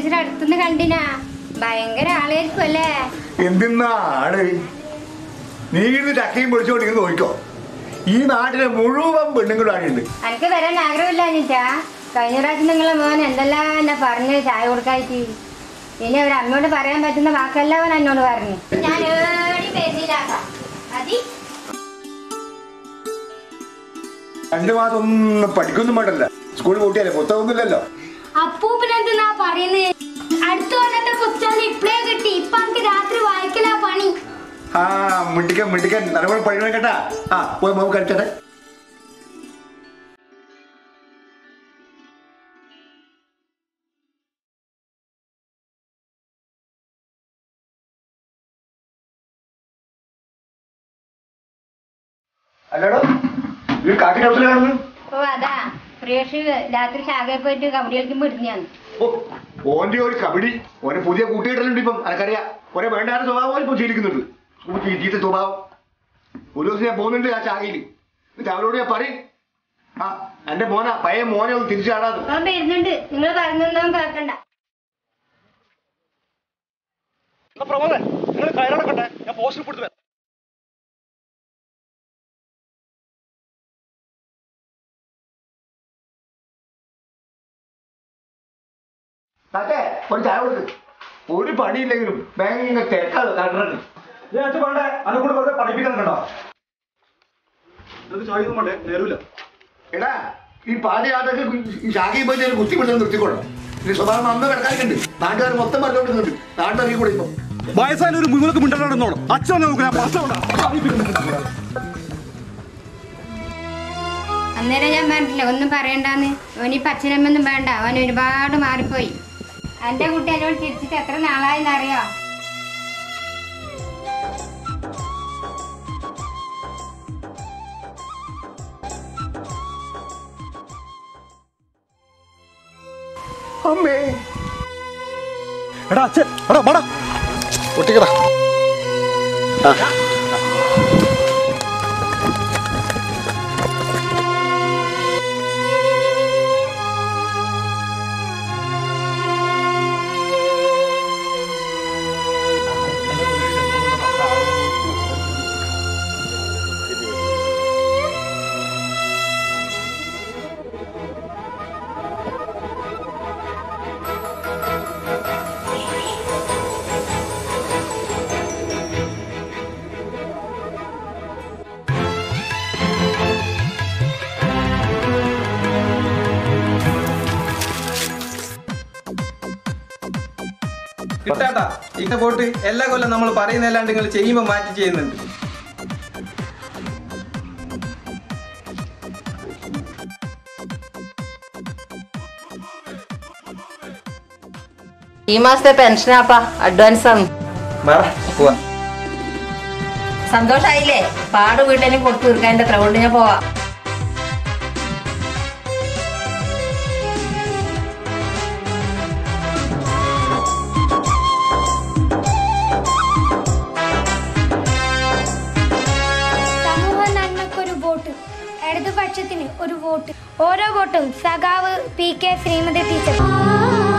teacher അടുത്തുനിന്ന് കണ്ടിനാ ഭയങ്കര ആളായിരിക്കും അല്ലേ എന്തിനാണ് നീ ഇത് ചക്കയും പൊടിച്ചോണ്ട് ഇങ്ങനെ നോക്കിക്കോ ഈ നാട്ടിലെ മുഴുവൻ പെണ്ണുങ്ങളാണ് ഉണ്ട് എനിക്ക് വരാൻ ആഗ്രഹമില്ല അനിറ്റാ കഴിഞ്ഞ പ്രാവശ്യം നിങ്ങളെ മോൻ എന്തെല്ലാം എന്നെ പറഞ്ഞ് ചായ കൊടുക്കായിട്ട് ഇനി ഒരു അമ്മയോട് പറയാൻ പറ്റുന്ന വാക്കെല്ലാം അവൻ എന്നോട് പറഞ്ഞു ഞാൻ ഏടി പേജിലാക്കാം മതി രണ്ടു മാസം ഒന്നും പഠിക്കൊന്നും വേണ്ടല്ല സ്കൂളിൽ കൂട്ടിയാലേ പുസ്തകമൊന്നുമില്ലല്ലോ അപ്പൂപ്പനെന്തെന്നാ പറയുന്നത് അടുത്ത കൊല്ലത്തെ പുസ്തകം ഇപ്പഴേ കിട്ടി ഇപ്പൊ എനിക്ക് രാത്രി വായിക്കലാ പണി ആ മിണ്ടിക്കൻ മിണ്ടിക്കൻ നല്ലപോലെ പഠിക്കണം കേട്ടാ ആ പോയി മോൻ കഴിച്ചട്ടെ അല്ലടോ ഈ കാട്ടി ഹൗസിലാണ് ഓ അതാ പ്രിയഷ് രാത്രി ശാഖയിൽ പോയിട്ട് കബഡി കളിക്കുമ്പോ ഇടുന്നതാണ് ഓ ഓന്റെ ഒരു കബഡി ഓന് പുതിയ കൂട്ടുകെട്ടലുണ്ട് ഇപ്പം എനക്കറിയാം ഓനെ വേണ്ടാത്ത സ്വഭാവം ഇപ്പൊ ശീലിക്കുന്നുണ്ട് ഊറ്റി ചീത്ത സ്വഭാവം ഒരു ദിവസം ഞാൻ പോകുന്നുണ്ട് ആ ചാകയിൽ എന്നിട്ട് അവരോട് ഞാൻ പറയും ആ എന്റെ മോന പഴയ മോനെ ഒന്ന് തിരിച്ചാടാതെ അവൻ വരുന്നുണ്ട് നിങ്ങൾ പറഞ്ഞൊന്നും കേൾക്കണ്ട എന്നാ പ്രമോദേ നിങ്ങൾ കയറടക്കട്ടെ ഞാൻ പോസ്റ്റിൽ കൊടുത്തു വരാം അതെ ഒരു ചായ കൊടുക്ക് ഒരു പണിയില്ലെങ്കിലും ഭയങ്കര തിരക്കാതെ കണ്ടിട്ടുണ്ട് ഞാൻ അച്ഛൻ വേണ്ടേ അന്നെ കൂടെ വെറുതെ പഠിപ്പിക്കാൻ കണ്ടോ നിങ്ങൾക്ക് ചായ ഒന്നും വേണ്ടേ നേരമില്ല എടാ ഈ പാതയാതൊക്കെ ഈ ശാഖയിൽ പോയിട്ട് ഒരു കുത്തിപ്പിടുത്തം നിർത്തിക്കൊള്ളാം ഈ സ്വഭാവം അന്ന് കിടക്കാനുണ്ട് നാട്ടുകാർ മൊത്തം പറഞ്ഞുകൊണ്ടിരുന്നുണ്ട് നാട്ടിലിറങ്ങി കൂടെ ഇപ്പം വയസ്സായാലും ഒരു മുങ്ങൾക്ക് മിണ്ടോടന്നോളും അച്ഛൻ നോക്കുക അന്നേരം ഞാൻ പറഞ്ഞിട്ടില്ല ഒന്നും പറയണ്ടാന്ന് അവനിപ്പോ അച്ഛനമ്മൊന്നും വേണ്ട അവൻ ഒരുപാട് മാറിപ്പോയി എന്റെ കുട്ടി എന്നോട് ചിരിച്ചിട്ട് എത്ര നാളായെന്നറിയോ അമ്മേ എടാ അച്ഛൻ എടാ വാടാ ഒട്ടിക്കടാ കിട്ടാട്ടാ ഇന്ന പോട്ട് എല്ലാ കൊല്ലം നമ്മൾ പറയുന്നല്ലാണ്ട് നിങ്ങൾ ചെയ്യുമ്പോൾ മാറ്റി ചെയ്യുന്നുണ്ട് ഈ മാസത്തെ പെൻഷനാപ്പാ അഡ്വാൻസ് ആണ് വാ, പോവാ സന്തോഷായില്ലേ പാട് വീട്ടിലും കൊടുത്തു തീർക്കാൻ എന്റെ ഗ്രൗണ്ട് ഞാൻ പോവാ സമൂഹ നന്മക്കൊരു വോട്ട് ഇടതുപക്ഷത്തിന് ഒരു വോട്ട് ഓരോ വോട്ടും സഖാവ് പി കെ ശ്രീമതി ടീച്ചർ